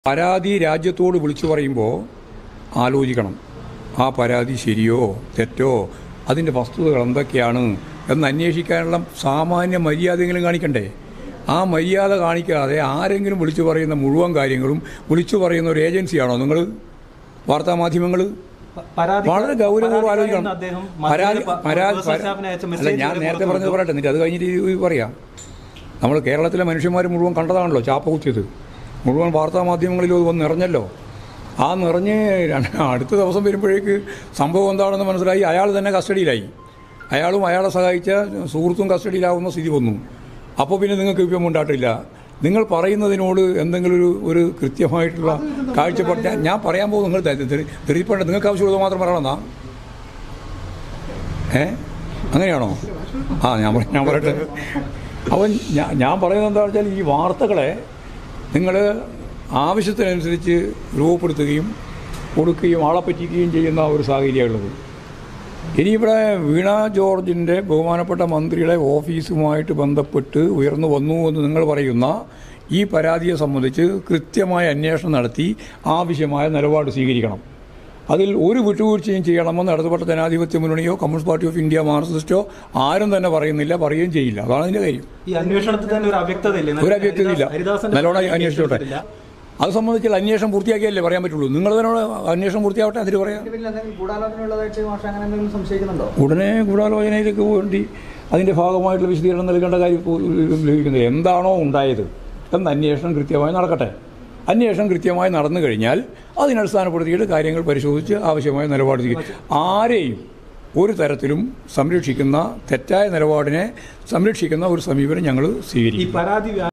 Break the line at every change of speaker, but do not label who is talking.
പരാതി രാജ്യത്തോട് വിളിച്ചു പറയുമ്പോൾ ആലോചിക്കണം ആ പരാതി ശരിയോ തെറ്റോ അതിൻ്റെ വസ്തുതകൾ എന്തൊക്കെയാണ് എന്ന് അന്വേഷിക്കാനുള്ള സാമാന്യ മര്യാദയെങ്കിലും കാണിക്കണ്ടേ ആ മര്യാദ കാണിക്കാതെ ആരെങ്കിലും വിളിച്ചു പറയുന്ന മുഴുവൻ കാര്യങ്ങളും വിളിച്ചു പറയുന്ന ഒരു ഏജൻസിയാണോ നിങ്ങൾ വാർത്താമാധ്യമങ്ങൾ
പ- പരാതി
വളരെ ഗൗരവപൂർവ്വം
പരാതി
ആലോചിക്കണം
ആയിരുന്ന അദ്ദേഹം
പരാതി
മന്ത്രിയുടെ പ-
പരാതി
പേഴ്സണൽ സ്റ്റാഫിന് അയച്ച
അല്ല
മെസ്സേജ്
ഞാൻ
വരെ
നേരത്തെ
പുറത്തു
പറഞ്ഞത് പറയട്ടെ എന്നിട്ട് അത് കഴിഞ്ഞിട്ട് ഇത് പറയാം നമ്മൾ കേരളത്തിലെ മനുഷ്യന്മാർ മുഴുവൻ കണ്ടതാണല്ലോ ചാപ്പ കുത്തിയത് മുഴുവൻ വാർത്താ മാധ്യമങ്ങളിലും അത് വന്ന് നിറഞ്ഞല്ലോ ആ നിറഞ്ഞ് രണ്ട് അടുത്ത ദിവസം വരുമ്പോഴേക്ക് സംഭവം എന്താണെന്ന് മനസ്സിലായി അയാൾ തന്നെ കസ്റ്റഡിയിലായി അയാളും അയാളെ സഹായിച്ച സുഹൃത്തും കസ്റ്റഡിയിലാവുന്ന സ്ഥിതി വന്നു അപ്പോൾ പിന്നെ നിങ്ങൾക്ക് ഇപ്പം ഉണ്ടായിട്ടില്ല നിങ്ങൾ പറയുന്നതിനോട് എന്തെങ്കിലും ഒരു ഒരു കൃത്യമായിട്ടുള്ള കാഴ്ചപ്പാട് ഞാൻ- ഞാൻ പറയാൻ പോകും നിങ്ങൾ തെറിപ്പേണ്ട നിങ്ങൾക്ക് ആവശ്യമുള്ളത് മാത്രം പറയണമെന്നാ ഏ അങ്ങനെയാണോ ആ ഞാൻ പറ- ഞാൻ പറയട്ടെ അവൻ ഞാൻ ഞാൻ പറയുന്നത് എന്താ വെച്ചാൽ ഈ വാർത്തകളെ നിങ്ങൾ ആവശ്യത്തിനനുസരിച്ച് രൂപപ്പെടുത്തുകയും കൊടുക്കുകയും ആളെ പറ്റിക്കുകയും ചെയ്യുന്ന ഒരു സാഹചര്യമുള്ളത് ഇനി ഇവിടെ വീണ ജോർജിൻ്റെ ബഹുമാനപ്പെട്ട മന്ത്രിയുടെ ഓഫീസുമായിട്ട് ബന്ധപ്പെട്ട് ഉയർന്നു വന്നു എന്ന് നിങ്ങൾ പറയുന്ന ഈ പരാതിയെ സംബന്ധിച്ച് കൃത്യമായ അന്വേഷണം നടത്തി ആവശ്യമായ നിലപാട് സ്വീകരിക്കണം അതിൽ ഒരു വിട്ടുവീഴ്ചയും ചെയ്യണമെന്ന് ഇടതുപെട്ട ജനാധിപത്യ മുന്നണിയോ കമ്മ്യൂണിസ്റ്റ് പാർട്ടി ഓഫ് ഇന്ത്യ മാർക്സിസ്റ്റോ ആരും തന്നെ പറയുന്നില്ല പറയുകയും ചെയ്യില്ല അതാണ് അതിൻ്റെ കാര്യം
ഈ അന്വേഷണത്തിൽ തന്നെ ഒരു അവ്യക്തത ഇല്ലേ
ഒരു അവ്യക്തതയില്ല
ഹരിദാസന്റെ
നല്ലോണം അന്വേഷിച്ചോട്ടെ അത് സംബന്ധിച്ച് അന്വേഷണം പൂർത്തിയാക്കിയല്ലേ പറയാൻ പറ്റുള്ളൂ നിങ്ങൾ തന്നെ അന്വേഷണം പൂർത്തിയാവട്ടെ അതിന് പറയാം
ഇതിന്റെ പിന്നിൽ എന്തെങ്കിലും ഗൂഢാലോചന ഉള്ളതായിട്ട് മാഷ അങ്ങനെ എന്തെങ്കിലും സംശയിക്കുന്നുണ്ടോ
ഉടനെ ഗൂഢാലോചനയിലേക്ക് വേണ്ടി അതിൻ്റെ ഭാഗമായിട്ടുള്ള വിശദീകരണം നൽകേണ്ട കാര്യം ഇപ്പോൾ ലഭിക്കുന്നത് എന്താണോ ഉണ്ടായത് എന്ന് അന്വേഷണം കൃത്യമായി നടക്കട്ടെ അന്വേഷണം കൃത്യമായി നടന്നു കഴിഞ്ഞാൽ അതിനടിസ്ഥാനപ്പെടുത്തിയിട്ട് കാര്യങ്ങൾ പരിശോധിച്ച് ആവശ്യമായ നിലപാട് സ്വീകരിക്കും ആരെയും ഒരു തരത്തിലും സംരക്ഷിക്കുന്ന തെറ്റായ നിലപാടിനെ സംരക്ഷിക്കുന്ന ഒരു സമീപനം ഞങ്ങൾ
ഈ
സ്വീകരിക്കും
പരാതി